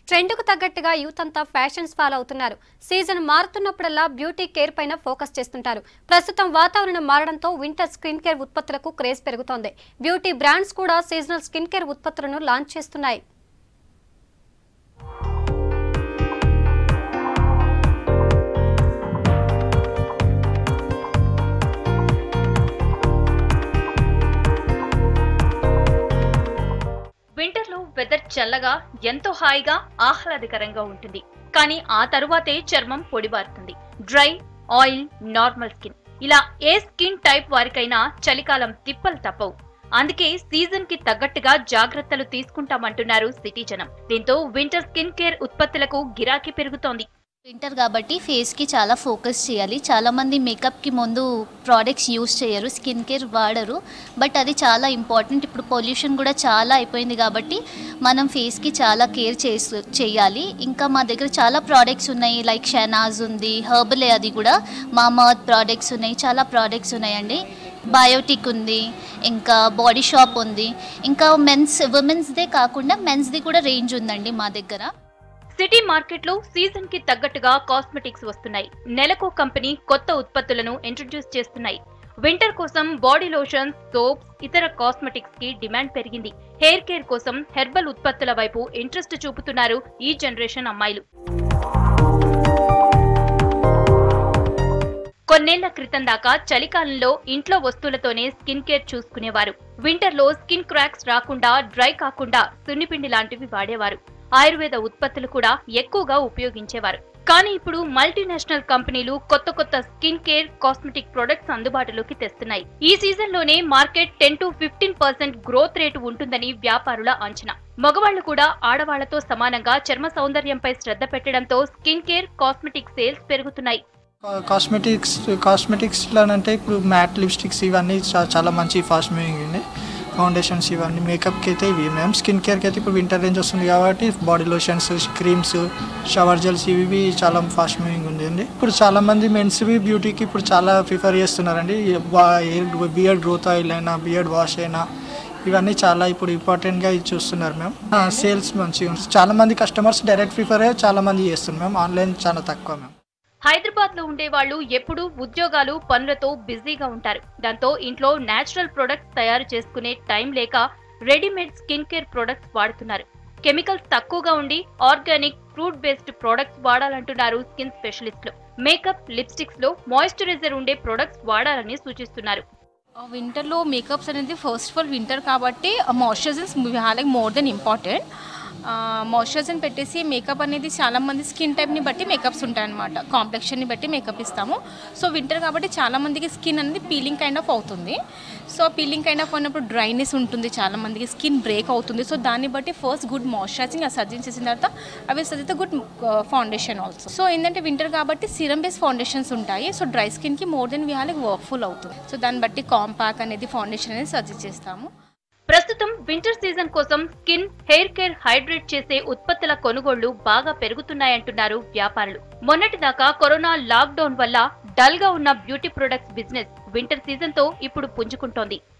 ట్రెండ్కు తగ్గట్టుగా యూత్ అంతా fashions follow అవుతున్నారు సీజన్ మారుతున్నప్పుడల్లా బ్యూటీ కేర్ పైన ఫోకస్ చేస్తుంటారు ప్రస్తుతం వాతావరణం మారడంతో వింటర్ స్కిన్ కేర్ ఉత్పత్తులకు క్రేజ్ పెరుగుతోంది బ్యూటీ బ్రాండ్స్ కూడా సీజనల్ స్కిన్ కేర్ ఉత్పత్తులను లాంచ్ చేస్తున్నాయి వింటర్లో వెదర్ చల్లగా ఎంతో హాయిగా ఆహ్లాదకరంగా ఉంటుంది కానీ ఆ తరువాతే చర్మం పొడిబారుతుంది డ్రై ఆయిల్ నార్మల్ స్కిన్ ఇలా ఏ స్కిన్ టైప్ వారికైనా చలికాలం తిప్పలు తప్పవు అందుకే సీజన్ కి తగ్గట్టుగా జాగ్రత్తలు తీసుకుంటామంటున్నారు సిటీ జనం దీంతో వింటర్ స్కిన్ కేర్ ఉత్పత్తులకు గిరాకీ పెరుగుతోంది వింటర్ కాబట్టి ఫేస్కి చాలా ఫోకస్ చేయాలి చాలామంది మేకప్కి ముందు ప్రోడక్ట్స్ యూస్ చేయరు స్కిన్ కేర్ వాడరు బట్ అది చాలా ఇంపార్టెంట్ ఇప్పుడు పొల్యూషన్ కూడా చాలా అయిపోయింది కాబట్టి మనం ఫేస్కి చాలా కేర్ చేసు చేయాలి ఇంకా మా దగ్గర చాలా ప్రోడక్ట్స్ ఉన్నాయి లైక్ షెనాజ్ ఉంది హర్బలే అది కూడా మామర్త్ ప్రోడక్ట్స్ ఉన్నాయి చాలా ప్రోడక్ట్స్ ఉన్నాయండి బయోటిక్ ఉంది ఇంకా బాడీ షాప్ ఉంది ఇంకా మెన్స్ ఉమెన్స్దే కాకుండా మెన్స్ది కూడా రేంజ్ ఉందండి మా దగ్గర సిటీ మార్కెట్లో సీజన్ కి తగ్గట్టుగా కాస్మెటిక్స్ వస్తున్నాయి నెలకు కంపెనీ కొత్త ఉత్పత్తులను ఇంట్రడ్యూస్ చేస్తున్నాయి వింటర్ కోసం బాడీ లోషన్స్ సోప్స్ ఇతర కాస్మెటిక్స్ కి డిమాండ్ పెరిగింది హెయిర్ కేర్ కోసం హెర్బల్ ఉత్పత్తుల వైపు ఇంట్రెస్ట్ చూపుతున్నారు ఈ జనరేషన్ అమ్మాయిలు కొన్నేళ్ల క్రితం దాకా చలికాలంలో ఇంట్లో వస్తువులతోనే స్కిన్ కేర్ చూసుకునేవారు వింటర్ లో స్కిన్ క్రాక్స్ రాకుండా డ్రై కాకుండా సున్నిపిండి లాంటివి వాడేవారు ఆయుర్వేద ఉత్పత్తులు కూడా ఎక్కువగా ఉపయోగించేవారు కానీ ఇప్పుడు మల్టీనేషనల్ కంపెనీలు కొత్త కొత్త స్కిన్ కేర్ కాస్మెటిక్ ప్రొడక్ట్స్ అందుబాటులోకి తెస్తున్నాయి ఈ సీజన్ లోనే market ten to fifteen percent growth rate ఉంటుందని వ్యాపారుల అంచనా మగవాళ్లు కూడా ఆడవాళ్లతో సమానంగా చర్మ సౌందర్యంపై శ్రద్ధ పెట్టడంతో స్కిన్ కేర్ కాస్మెటిక్ సేల్స్ పెరుగుతున్నాయి కాస్మెటిక్స్ కాస్మెటిక్స్లో అంటే ఇప్పుడు మ్యాట్ లిప్స్టిక్స్ ఇవన్నీ చా- చాలా మంచి ఫాస్ట్ మూవింగ్ ఉంది ఫౌండేషన్స్ ఇవన్నీ మేకప్కి అయితే ఇవి మేము స్కిన్ కేర్కి అయితే ఇప్పుడు వింటర్ రేంజ్ వస్తుంది కాబట్టి body lotions creams shower gels ఇవి చాలా ఫాస్ట్ మూవింగ్ ఉంది అండి ఇప్పుడు చాలా మంది మెన్స్వి బ్యూటీకి ఇప్పుడు చాలా ప్రిఫర్ చేస్తున్నారండి బియర్డ్ గ్రోత్ ఆయిల్ అయినా బియర్డ్ వాష్ అయినా ఇవన్నీ చాలా ఇప్పుడు ఇంపార్టెంట్గా ఇది చూస్తున్నారు మేము సేల్స్ మంచిగా ఉంది చాలా మంది కస్టమర్స్ డైరెక్ట్ ప్రిఫర్ చాలా మంది చేస్తున్నాం మేము ఆన్లైన్ చాలా తక్కువ మేము హైదరాబాద్ లో ఉండేవాళ్లు ఎప్పుడూ ఉద్యోగాలు పనులతో బిజీగా ఉంటారు దాంతో ఇంట్లో నేచురల్ ప్రొడక్ట్స్ తయారు చేసుకునే టైం లేక రెడీమేడ్ స్కిన్ కేర్ ప్రొడక్ట్స్ వాడుతున్నారు కెమికల్స్ తక్కువగా ఉండి ఆర్గానిక్ ఫ్రూట్ బేస్డ్ ప్రొడక్ట్స్ వాడాలంటున్నారు స్కిన్ స్పెషలిస్టులు మేకప్ లిప్స్టిక్స్ లో మాయిశ్చరైజర్ ఉండే ప్రొడక్ట్స్ వాడాలని సూచిస్తున్నారు వింటర్లో మేకప్స్ అనేది ఫస్ట్ ఆఫ్ ఆల్ వింటర్ కాబట్టి moisturisers like more then important moisturiser పెట్టేసి మేకప్ అనేది చాలా మంది స్కిన్ టైప్ని బట్టి మేకప్స్ ఉంటాయన్నమాట కాంప్లెక్షన్ని బట్టి మేకప్ ఇస్తాము సో వింటర్ కాబట్టి చాలా మందికి స్కిన్ అనేది పీలింగ్ కైండ్ ఆఫ్ అవుతుంది సో పీలింగ్ కైండ్ ఆఫ్ అయినప్పుడు డ్రైనెస్ ఉంటుంది చాలా మందికి స్కిన్ బ్రేక్ అవుతుంది సో దాన్ని బట్టి ఫస్ట్ గుడ్ మాయిశ్చరైజింగ్ సజెస్ట్ చేసిన తర్వాత అవి చదివితే గుడ్ ఫౌండేషన్ ఆల్సో సో ఏంటంటే వింటర్ కాబట్టి సిరం బేస్ ఫౌండేషన్స్ ఉంటాయి సో డ్రై స్కిన్కి మోర్ దెన్ విహాలకి వర్క్ఫుల్ అవుతుంది సో దాన్ని బట్టి కాంపాక్ అనేది ఫౌండేషన్ అనేది సజెస్ట్ చేస్తాము ప్రస్తుతం వింటర్ సీజన్ కోసం స్కిన్ హెయిర్ కేర్ హైడ్రేట్ చేసే ఉత్పత్తుల కొనుగోళ్లు బాగా పెరుగుతున్నాయంటున్నారు వ్యాపారులు మొన్నటిదాకా కరోనా లాక్ డౌన్ వల్ల డల్ గా ఉన్న beauty products business winter season తో ఇప్పుడు పుంజుకుంటోంది